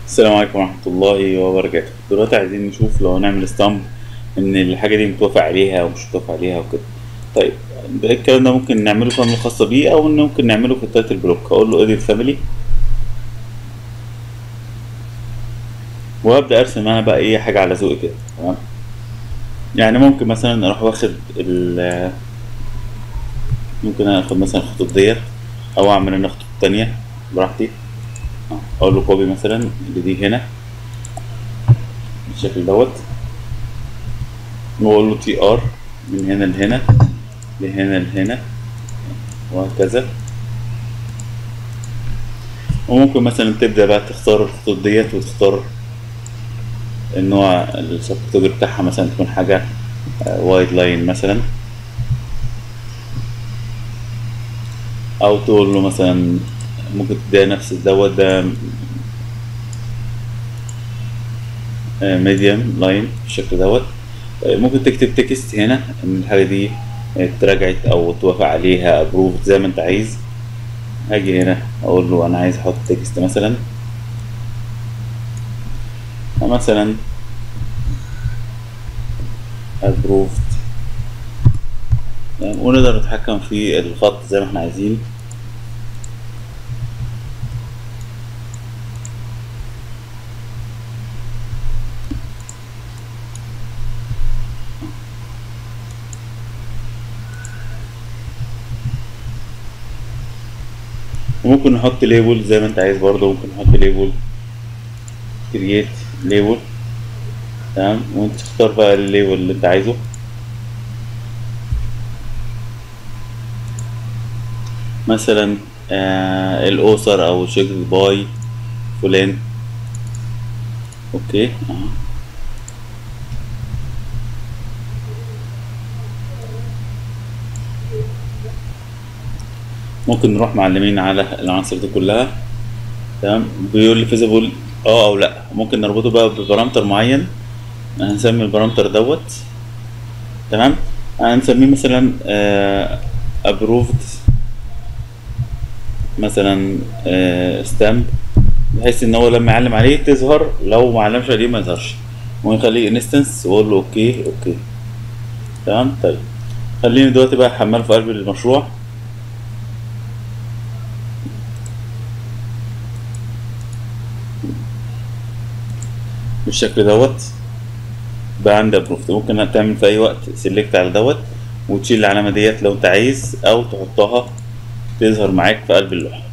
السلام عليكم ورحمة الله وبركاته دلوقتي عايزين نشوف لو هنعمل ستامب ان الحاجة دي متوافق عليها ومش متوافق عليها وكده طيب ده الكلام ده ممكن نعمله في عملة خاصة بيه او إن ممكن نعمله في التايتل بلوك اقول له edit family وابدا ارسم انا بقى ايه حاجة على ذوقي كده تمام يعني ممكن مثلا اروح واخد ال ممكن اخد مثلا الخطوط ديت او اعمل انا خطوط تانية براحتي اقول له كوبي مثلا اللي دي هنا بالشكل دوت واقول له تي ار من هنا لهنا لهنا لهنا وهكذا وممكن مثلا تبدأ بقى تختار الخطوط ديت وتختار النوع السبكتوجر بتاعها مثلا تكون حاجة وايد لاين مثلا أو تقول له مثلا ممكن تديها نفس الدوت ده ميديوم لاين بالشكل دوت ممكن تكتب تكست هنا ان الحاجة دي اتراجعت او توافق عليها ابروف زي ما انت عايز هاجي هنا اقول له انا عايز احط تكست مثلا مثلا approved ونقدر نتحكم في الخط زي ما احنا عايزين وممكن نحط ليبل زي ما انت عايز برضه ممكن نحط ليبل كرييت ليبل تمام وانت تختار بقى الليبل اللي انت عايزه مثلا آه الاسر او شكل باي فلان اوكي اه ممكن نروح معلمين على العناصر دي كلها تمام بيقول لي فيزيبل اه او لا ممكن نربطه بقى ببارامتر معين هنسمي البارامتر دوت تمام هنسميه مثلا ابروفد مثلا ستامب بحيث ان هو لما يعلم عليه تظهر لو ما علمش عليه ما يظهرش ونخليه انستنس واقول له اوكي اوكي تمام طيب خليني دلوقتي بقى احمله في قلب المشروع بالشكل دوت بقى عندي ابروفد ممكن تعمل في اي وقت سيلكت على دوت وتشيل العلامه ديت لو انت عايز او تحطها تظهر معاك في قلب اللوحه